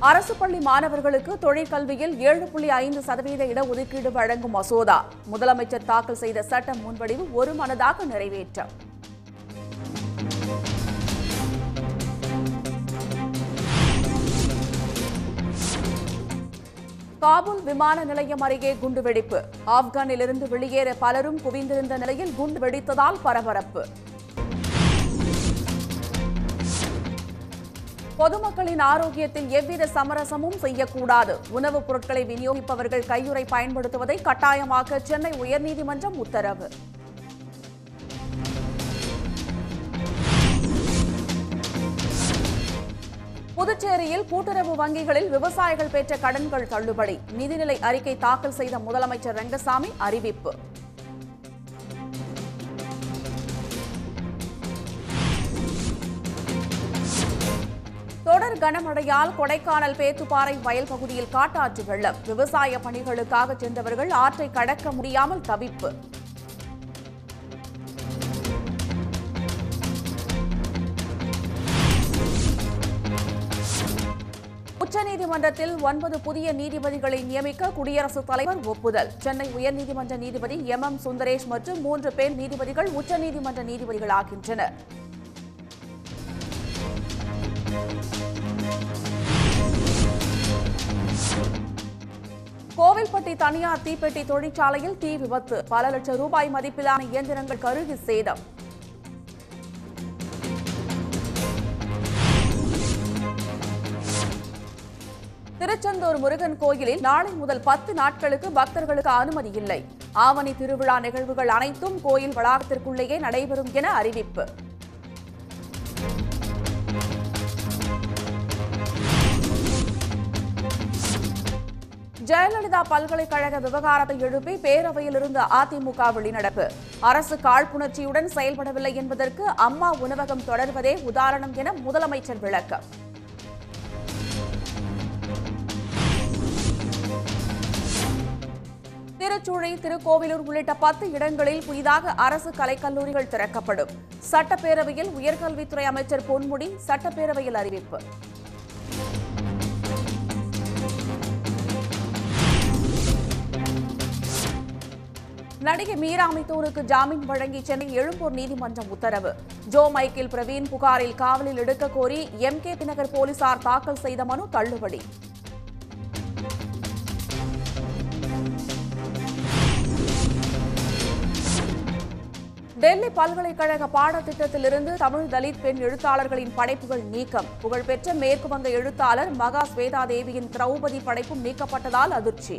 அரசு பள்ளி மாணவர்களுக்கு தொழிற்கல்வியில் ஏழு புள்ளி ஐந்து சதவீத இடஒதுக்கீடு வழங்கும் மசோதா முதலமைச்சர் தாக்கல் செய்த சட்ட முன்வடிவு ஒருமனதாக நிறைவேற்றம் காபூல் விமான நிலையம் அருகே குண்டுவெடிப்பு ஆப்கானிலிருந்து வெளியேற பலரும் குவிந்திருந்த நிலையில் குண்டு வெடித்ததால் பரபரப்பு பொதுமக்களின் ஆரோக்கியத்தில் எவ்வித சமரசமும் செய்யக்கூடாது உணவுப் பொருட்களை விநியோகிப்பவர்கள் கையுறை பயன்படுத்துவதை கட்டாயமாக்க சென்னை உயர்நீதிமன்றம் உத்தரவு புதுச்சேரியில் கூட்டுறவு வங்கிகளில் விவசாயிகள் பெற்ற கடன்கள் தள்ளுபடி நிதிநிலை அறிக்கை தாக்கல் செய்த முதலமைச்சர் ரங்கசாமி அறிவிப்பு தொடர் கனமழையால் கொடைக்கானல் பேத்துப்பாறை வயல் பகுதியில் காட்டாற்று வெள்ளம் விவசாய பணிகளுக்காக சென்றவர்கள் ஆற்றை கடக்க முடியாமல் தவிப்பு உச்சநீதிமன்றத்தில் ஒன்பது புதிய நீதிபதிகளை நியமிக்க குடியரசுத் தலைவர் ஒப்புதல் சென்னை உயர்நீதிமன்ற நீதிபதி எம் எம் சுந்தரேஷ் மற்றும் மூன்று பெண் நீதிபதிகள் உச்சநீதிமன்ற நீதிபதிகளாகின்றனர் கோவில்பட்டி தனியார் தீப்பெட்டி தொழிற்சாலையில் தீ விபத்து பல லட்சம் ரூபாய் மதிப்பிலான இயந்திரங்கள் கருகி சேதம் திருச்செந்தூர் முருகன் கோயிலில் நாளை முதல் பத்து நாட்களுக்கு பக்தர்களுக்கு அனுமதி இல்லை ஆவணி திருவிழா நிகழ்வுகள் அனைத்தும் கோயில் வளாகத்திற்குள்ளேயே நடைபெறும் என அறிவிப்பு ஜெயலலிதா பல்கலைக்கழக விவகாரத்தை எழுப்பி பேரவையில் இருந்த அதிமுக வெளிநடப்பு அரசு காழ்ப்புணர்ச்சியுடன் செயல்படவில்லை என்பதற்கு அம்மா உணவகம் தொடர்வதே உதாரணம் என முதலமைச்சர் விளக்கம் திருச்சுழி திருக்கோவிலூர் உள்ளிட்ட பத்து இடங்களில் புதிதாக அரசு கலைக்கல்லூரிகள் திறக்கப்படும் சட்டப்பேரவையில் உயர்கல்வித்துறை அமைச்சர் பொன்முடி சட்டப்பேரவையில் அறிவிப்பு நடிகை மீரா மித்தூருக்கு ஜாமீன் வழங்கி சென்னை எழும்பூர் நீதிமன்றம் உத்தரவு ஜோ மைக்கேல் பிரவீன் புகாரில் காவலில் எடுக்க கோரி எம் கே நகர் போலீசார் தாக்கல் செய்த மனு தள்ளுபடி டெல்லி பல்கலைக்கழக பாடத்திட்டத்திலிருந்து தமிழ் தலித் பெண் எழுத்தாளர்களின் படைப்புகள் நீக்கம் புகழ்பெற்ற மேற்கு வங்க எழுத்தாளர் மகா ஸ்வேதா தேவியின் திரௌபதி படைப்பும் நீக்கப்பட்டதால் அதிர்ச்சி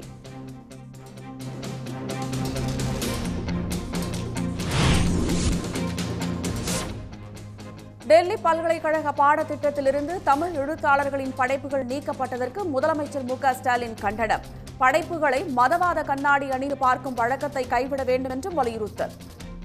டெல்லி பல்கலைக்கழக பாடத்திட்டத்திலிருந்து தமிழ் எழுத்தாளர்களின் படைப்புகள் நீக்கப்பட்டதற்கு முதலமைச்சர் மு க ஸ்டாலின் கண்டனம் படைப்புகளை மதவாத கண்ணாடி அணிந்து பார்க்கும் வழக்கத்தை கைவிட வேண்டும் என்றும் வலியுறுத்தல்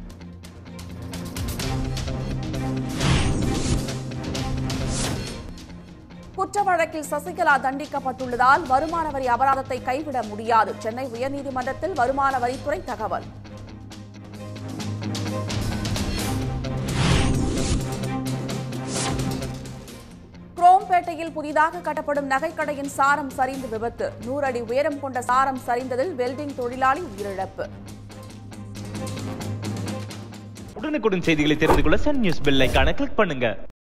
குற்ற வழக்கில் சசிகலா தண்டிக்கப்பட்டுள்ளதால் வருமான வரி அபராதத்தை கைவிட முடியாது சென்னை உயர்நீதிமன்றத்தில் வருமான வரித்துறை தகவல் குரோம்பேட்டையில் புதிதாக கட்டப்படும் நகைக்கடையின் சாரம் சரிந்து விபத்து நூறு அடி உயரம் கொண்ட சாரம் சரிந்ததில் வெல்டிங் தொழிலாளி உயிரிழப்பு உடனுக்குடன் செய்திகளை தெரிந்து கொள்ள சன் நியூஸ் பெல் ஐகானை கிளிக் பண்ணுங்க